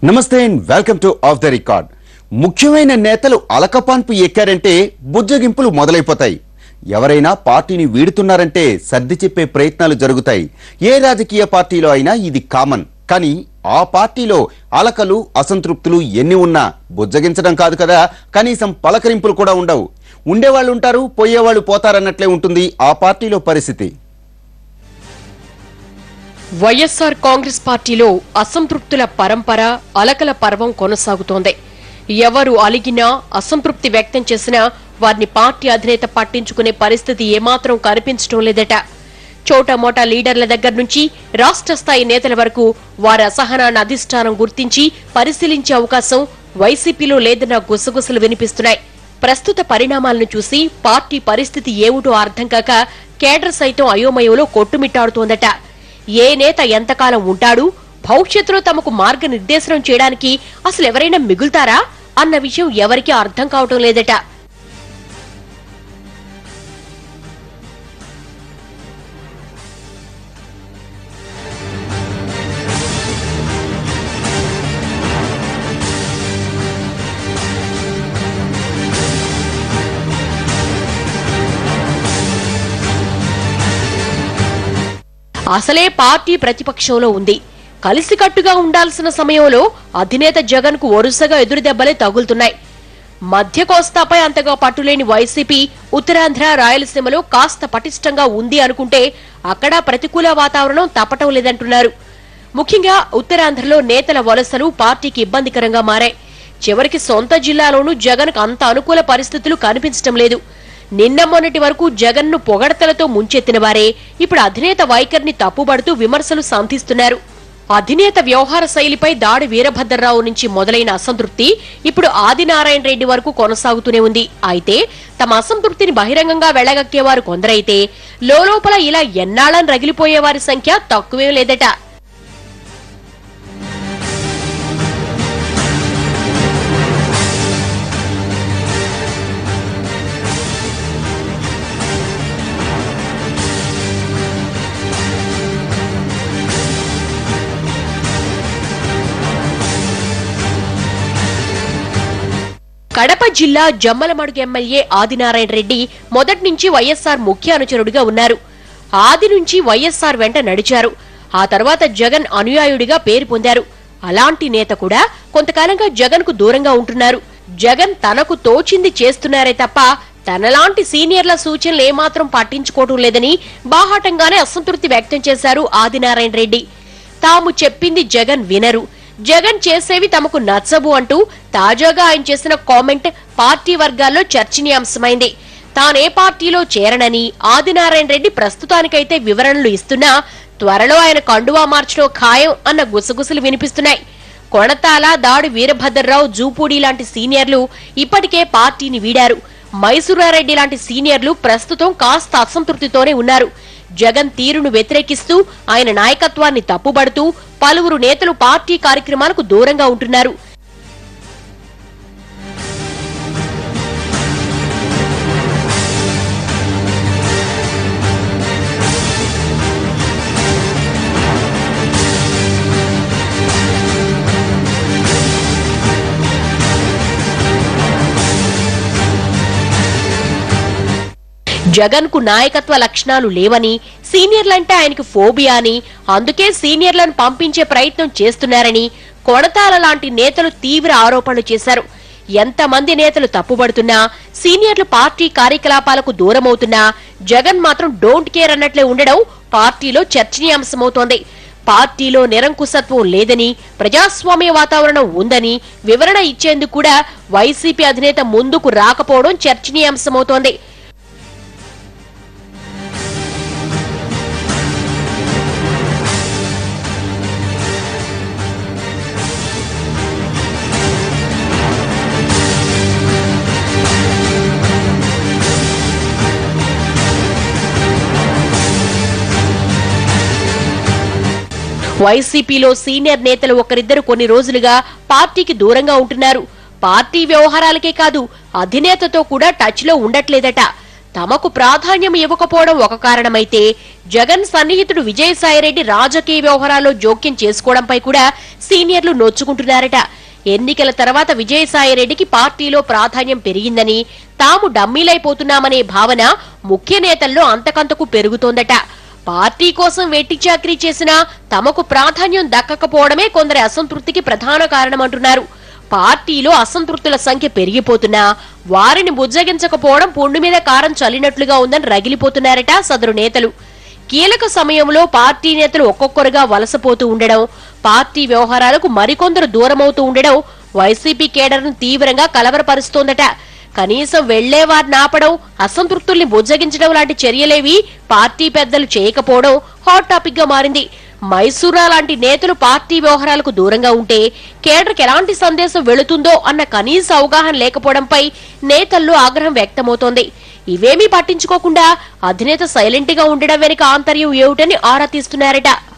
నమస్తే and welcome to off the record ముఖ్యమైన నేతలు అలకపాన్పు ఎక్కారంటే బుజ్జగింపులు మొదలైపోతాయి ఎవరైనా పార్టీని వీడుతున్నారంటే సర్ది చెప్పే ప్రయత్నాలు జరుగుతాయి ఏ రాజకీయ పార్టీలో అయినా ఇది కామన్ కానీ ఆ పార్టీలో అలకలు అసంతృప్తులు ఎన్ని ఉన్నా బుజ్జగించడం కాదు కదా కనీసం పలకరింపులు కూడా ఉండవు ఉండేవాళ్ళు ఉంటారు పోయేవాళ్ళు పోతారన్నట్లే ఉంటుంది ఆ పార్టీలో పరిస్థితి వైఎస్ఆర్ కాంగ్రెస్ పార్టీలో అసంతృప్తుల పరంపర అలకల పర్వం కొనసాగుతోంది ఎవరు అలిగినా అసంతృప్తి వ్యక్తం చేసినా వారిని పార్టీ అధినేత పట్టించుకునే పరిస్థితి ఏమాత్రం కనిపించడం లేదట చోటమోటా లీడర్ల దగ్గర నుంచి రాష్ట్ర స్థాయి నేతల వరకు వారి అసహనాన్ని అధిష్టానం గుర్తించి పరిశీలించే అవకాశం వైసీపీలో లేదన్న గుసగుసలు వినిపిస్తున్నాయి ప్రస్తుత పరిణామాలను చూసి పార్టీ పరిస్థితి ఏమిటో అర్థం కాక కేడర్ సైతం అయోమయంలో కొట్టుమిట్టాడుతోందట ఏ నేత ఎంతకాలం ఉంటాడు భవిష్యత్తులో తమకు మార్గనిర్దేశనం చేయడానికి అసలు ఎవరైనా మిగులుతారా అన్న విషయం ఎవరికీ అర్థం కావటం లేదట అసలే పార్టీ ప్రతిపక్షంలో ఉంది కలిసికట్టుగా ఉండాల్సిన సమయంలో అధినేత జగన్ కు వరుసగా ఎదురుదెబ్బలే తగులుతున్నాయి మధ్య కోస్తాపై అంతగా పట్టులేని వైసీపీ ఉత్తరాంధ్ర రాయలసీమలో కాస్త పటిష్టంగా ఉంది అనుకుంటే అక్కడ ప్రతికూల వాతావరణం తప్పటం లేదంటున్నారు ముఖ్యంగా ఉత్తరాంధ్రలో నేతల వలసలు పార్టీకి ఇబ్బందికరంగా మారాయి చివరికి సొంత జిల్లాలోనూ జగన్ అంత అనుకూల పరిస్థితులు కనిపించటం లేదు నిన్న మొన్నటి వరకు జగన్ ను పొగడతలతో ముంచెత్తిన వారే ఇప్పుడు అధినేత వైఖరిని తప్పుబడుతూ విమర్శలు సంధిస్తున్నారు అధినేత వ్యవహార శైలిపై దాడి వీరభద్రరావు నుంచి మొదలైన అసంతృప్తి ఇప్పుడు ఆదినారాయణ రెడ్డి వరకు కొనసాగుతూనే ఉంది అయితే తమ అసంతృప్తిని బహిరంగంగా వెళ్లగక్కేవారు కొందరైతే లోపల ఇలా ఎన్నాళ్ళని రగిలిపోయేవారి సంఖ్య తక్కువేం లేదట కడప జిల్లా జమ్మలమడుగు ఎమ్మెల్యే ఆదినారాయణ రెడ్డి మొదటి నుంచి వైఎస్ఆర్ ముఖ్య అనుచరుడిగా ఉన్నారు ఆది నుంచి వైఎస్ఆర్ వెంట నడిచారు ఆ తర్వాత జగన్ అనుయాయుడిగా పేరు పొందారు అలాంటి నేత కూడా కొంతకాలంగా జగన్ కు దూరంగా ఉంటున్నారు జగన్ తనకు తోచింది చేస్తున్నారే తప్ప తనలాంటి సీనియర్ల సూచనలు ఏమాత్రం పట్టించుకోవటం లేదని బాహాటంగానే అసంతృప్తి వ్యక్తం చేశారు ఆదినారాయణ రెడ్డి తాము చెప్పింది జగన్ వినరు జగన్ చేసేవి తమకు నచ్చవు అంటూ తాజాగా ఆయన చేసిన కామెంట్ పార్టీ వర్గాల్లో చర్చనీయాంశమైంది తానే పార్టీలో చేరనని ఆదినారాయణ రెడ్డి ప్రస్తుతానికైతే వివరణలు ఇస్తున్నా త్వరలో ఆయన కండువా మార్చడం ఖాయం అన్న గుసగుసలు వినిపిస్తున్నాయి కొణతాల దాడి వీరభద్రరావు జూపూడి లాంటి సీనియర్లు ఇప్పటికే పార్టీని వీడారు మైసూరారెడ్డి లాంటి సీనియర్లు ప్రస్తుతం కాస్త అసంతృప్తితోనే ఉన్నారు జగన్ తీరును వ్యతిరేకిస్తూ ఆయన నాయకత్వాన్ని తప్పుబడుతూ పలువురు నేతలు పార్టీ కార్యక్రమాలకు దూరంగా ఉంటున్నారు జగన్ కు నాయకత్వ లక్షణాలు లేవని సీనియర్లంటే ఆయనకు ఫోబియా అని అందుకే సీనియర్లను పంపించే ప్రయత్నం చేస్తున్నారని కొణతాల లాంటి నేతలు తీవ్ర ఆరోపణలు చేశారు ఎంతమంది నేతలు తప్పుపడుతున్నా సీనియర్లు పార్టీ కార్యకలాపాలకు దూరమవుతున్నా జగన్ మాత్రం డోంట్ కేర్ అన్నట్లే ఉండడం పార్టీలో చర్చనీయాంశమవుతోంది పార్టీలో నిరంకుశత్వం లేదని ప్రజాస్వామ్య వాతావరణం ఉందని వివరణ ఇచ్చేందుకు కూడా వైసీపీ అధినేత ముందుకు రాకపోవడం చర్చనీయాంశమవుతోంది వైసీపీలో సీనియర్ నేతలు ఒకరిద్దరు కొన్ని రోజులుగా పార్టీకి దూరంగా ఉంటున్నారు పార్టీ వ్యవహారాలకే కాదు అధినేతతో కూడా టచ్ లో ఉండట్లేదట తమకు ప్రాధాన్యం ఇవ్వకపోవడం ఒక కారణమైతే జగన్ సన్నిహితుడు విజయసాయిరెడ్డి రాజకీయ వ్యవహారాల్లో జోక్యం చేసుకోవడంపై కూడా సీనియర్లు నొచ్చుకుంటున్నారట ఎన్నికల తర్వాత విజయసాయిరెడ్డికి పార్టీలో ప్రాధాన్యం పెరిగిందని తాము డమ్మీలైపోతున్నామనే భావన ముఖ్య నేతల్లో అంతకంతకు పెరుగుతోందట పార్టీ కోసం వెట్టి చాకరీ చేసినా తమకు ప్రాధాన్యం దక్కకపోవడమే కొందరి అసంతృప్తికి ప్రధాన కారణమంటున్నారు పార్టీలో అసంతృప్తుల సంఖ్య పెరిగిపోతున్నా వారిని బుజ్జగించకపోవడం పుండు మీద కారం చల్లినట్లుగా ఉందని రగిలిపోతున్నారట సదరు నేతలు కీలక సమయంలో పార్టీ నేతలు ఒక్కొక్కరుగా వలసపోతూ ఉండడం పార్టీ వ్యవహారాలకు మరికొందరు దూరమవుతూ ఉండడం వైసీపీ కేడర్ను తీవ్రంగా కలవరపరుస్తోందట కనీసం వెళ్లేవారిని ఆపడం అసంతృప్తుల్ని బుజ్జగించడం లాంటి చర్యలేవి పార్టీ పెద్దలు చేయకపోవడం హాట్ టాపిక్ గా మారింది మైసూరా లాంటి నేతలు పార్టీ వ్యవహారాలకు దూరంగా ఉంటే కేడర్కి ఎలాంటి సందేశం వెళుతుందో అన్న కనీస అవగాహన లేకపోవడంపై నేతల్లో ఆగ్రహం వ్యక్తమవుతోంది ఇవేమీ పట్టించుకోకుండా అధినేత సైలెంట్ గా ఉండడం వెనుక ఆంతర్యం ఏమిటని ఆరా తీస్తున్నారట